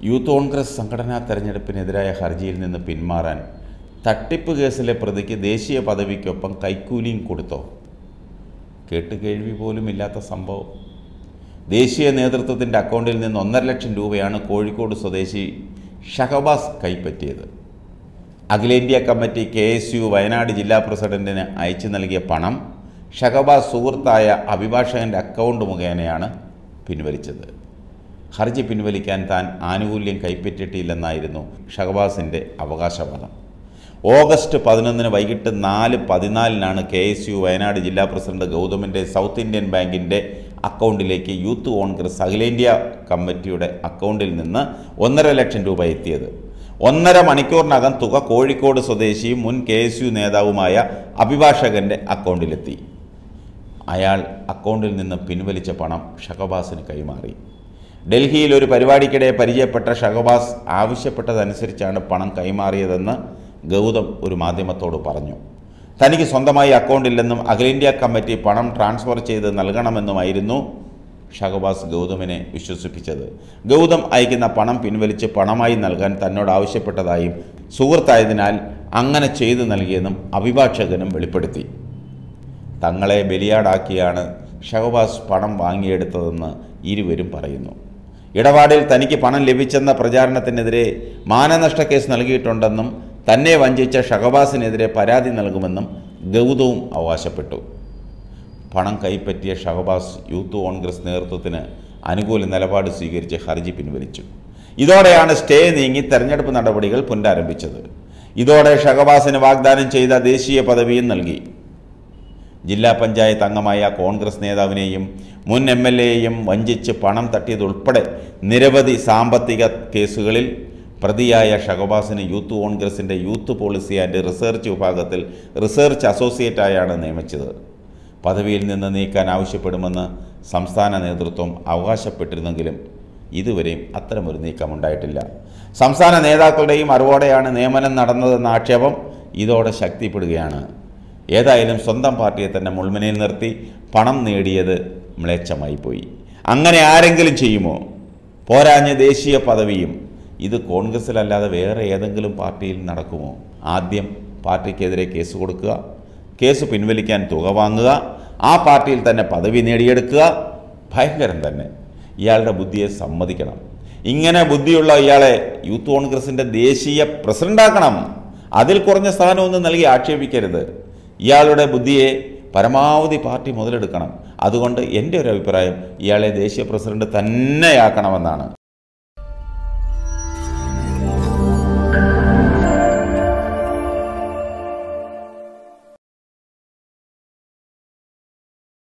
youth Congress സംഘടനാ തെരഞ്ഞെടുപ്പിനെതിരായ ഹർജിയിൽ നിന്ന് പിന്മാറാൻ തട്ടിപ്പ് കേസിലെ പ്രതിക്ക് ദേശീയ പദവിക്കൊപ്പം കൈക്കൂലിയും കൊടുത്തോ കേട്ടുകേഴ്വി പോലും ഇല്ലാത്ത സംഭവം ദേശീയ നേതൃത്വത്തിൻ്റെ അക്കൗണ്ടിൽ നിന്ന് ഒന്നര ലക്ഷം രൂപയാണ് കോഴിക്കോട് സ്വദേശി ഷഹബാസ് കൈപ്പറ്റിയത് അഖിലേന്ത്യാ committee K S U Wayanad ജില്ലാ പ്രസിഡന്റിന് അയച്ചു നൽകിയ പണം ഷഹബാസ് സുഹൃത്തായ അഭിഭാഷകൻ്റെ അക്കൗണ്ട് മുഖേനയാണ് പിൻവലിച്ചത് ഹർജി പിൻവലിക്കാൻ താൻ ആനുകൂല്യം കൈപ്പറ്റിയിട്ടില്ലെന്നായിരുന്നു ഷഹബാസിൻ്റെ അവകാശവാദം ഓഗസ്റ്റ് പതിനൊന്നിന് വൈകിട്ട് നാല് പതിനാലിനാണ് കെ എസ് യു വയനാട് ജില്ലാ പ്രസിഡന്റ് ഗൗതമിൻ്റെ സൗത്ത് ഇന്ത്യൻ ബാങ്കിൻ്റെ അക്കൗണ്ടിലേക്ക് യൂത്ത് കോൺഗ്രസ് അഖിലേന്ത്യാ കമ്മിറ്റിയുടെ അക്കൗണ്ടിൽ നിന്ന് ഒന്നര ലക്ഷം രൂപ എത്തിയത് ഒന്നര മണിക്കൂറിനകം തുക കോഴിക്കോട് സ്വദേശിയും മുൻ കെ എസ് യു നേതാവുമായ അഭിഭാഷകൻ്റെ അക്കൗണ്ടിലെത്തി അയാൾ അക്കൗണ്ടിൽ നിന്ന് പിൻവലിച്ച പണം ഷഹബാസിന് കൈമാറി ഡൽഹിയിൽ ഒരു പരിപാടിക്കിടെ പരിചയപ്പെട്ട ഷഹബാസ് ആവശ്യപ്പെട്ടതനുസരിച്ചാണ് പണം കൈമാറിയതെന്ന് ഗൗതം ഒരു മാധ്യമത്തോട് പറഞ്ഞു തനിക്ക് സ്വന്തമായി അക്കൗണ്ടില്ലെന്നും അഖിലേന്ത്യാ കമ്മിറ്റി പണം ട്രാൻസ്ഫർ ചെയ്ത് നൽകണമെന്നുമായിരുന്നു ഷഹബാസ് ഗൗതമിനെ വിശ്വസിപ്പിച്ചത് ഗൗതം അയക്കുന്ന പണം പിൻവലിച്ച് പണമായി നൽകാൻ തന്നോട് ആവശ്യപ്പെട്ടതായും സുഹൃത്തായതിനാൽ അങ്ങനെ ചെയ്തു നൽകിയെന്നും അഭിഭാഷകനും വെളിപ്പെടുത്തി തങ്ങളെ ബലിയാടാക്കിയാണ് ഷഹബാസ് പണം വാങ്ങിയെടുത്തതെന്ന് ഇരുവരും പറയുന്നു ഇടപാടിൽ തനിക്ക് പണം ലഭിച്ചെന്ന പ്രചാരണത്തിനെതിരെ മാനനഷ്ട കേസ് നൽകിയിട്ടുണ്ടെന്നും തന്നെ വഞ്ചിച്ച ഷഹബാസിനെതിരെ പരാതി നൽകുമെന്നും ഗൗതവും അവകാശപ്പെട്ടു പണം കൈപ്പറ്റിയ ഷഹബാസ് യൂത്ത് കോൺഗ്രസ് നേതൃത്വത്തിന് അനുകൂല നിലപാട് സ്വീകരിച്ച് ഹർജി പിൻവലിച്ചു ഇതോടെയാണ് സ്റ്റേ നീങ്ങി തെരഞ്ഞെടുപ്പ് നടപടികൾ പുനരാരംഭിച്ചത് ഇതോടെ ഷഹബാസിന് വാഗ്ദാനം ചെയ്ത ദേശീയ പദവിയും നൽകി ജില്ലാ പഞ്ചായത്ത് അംഗമായ കോൺഗ്രസ് നേതാവിനെയും മുൻ എം എൽ എയും വഞ്ചിച്ച് പണം തട്ടിയതുൾപ്പെടെ നിരവധി സാമ്പത്തിക കേസുകളിൽ പ്രതിയായ ഷഹബാസിന് യൂത്ത് കോൺഗ്രസിൻ്റെ യൂത്ത് പോളിസി ആൻഡ് റിസർച്ച് വിഭാഗത്തിൽ റിസർച്ച് അസോസിയേറ്റായാണ് നിയമിച്ചത് പദവിയിൽ നിന്ന് നീക്കാൻ ആവശ്യപ്പെടുമെന്ന് സംസ്ഥാന നേതൃത്വം അവകാശപ്പെട്ടിരുന്നെങ്കിലും ഇതുവരെയും അത്തരമൊരു നീക്കമുണ്ടായിട്ടില്ല സംസ്ഥാന നേതാക്കളുടെയും അറിവോടെയാണ് നിയമനം നടന്നതെന്ന ആക്ഷേപം ഇതോടെ ശക്തിപ്പെടുകയാണ് ഏതായാലും സ്വന്തം പാർട്ടിയെ തന്നെ മുൾമുനയിൽ നിർത്തി പണം നേടിയത് മ്ലേച്ഛമായി പോയി അങ്ങനെ ആരെങ്കിലും ചെയ്യുമോ പോരാഞ്ഞ് ദേശീയ പദവിയും ഇത് കോൺഗ്രസിലല്ലാതെ വേറെ ഏതെങ്കിലും പാർട്ടിയിൽ നടക്കുമോ ആദ്യം പാർട്ടിക്കെതിരെ കേസ് കൊടുക്കുക കേസ് പിൻവലിക്കാൻ തുക വാങ്ങുക ആ പാർട്ടിയിൽ തന്നെ പദവി നേടിയെടുക്കുക ഭയങ്കരം തന്നെ ഇയാളുടെ ബുദ്ധിയെ സമ്മതിക്കണം ഇങ്ങനെ ബുദ്ധിയുള്ള ഇയാളെ യൂത്ത് കോൺഗ്രസിൻ്റെ ദേശീയ പ്രസിഡന്റാക്കണം അതിൽ കുറഞ്ഞ സ്ഥാനമൊന്നും നൽകി ആക്ഷേപിക്കരുത് ഇയാളുടെ ബുദ്ധിയെ പരമാവധി പാർട്ടി മുതലെടുക്കണം അതുകൊണ്ട് എൻ്റെ ഒരു അഭിപ്രായം ഇയാളെ ദേശീയ പ്രസിഡന്റ് തന്നെയാക്കണമെന്നാണ്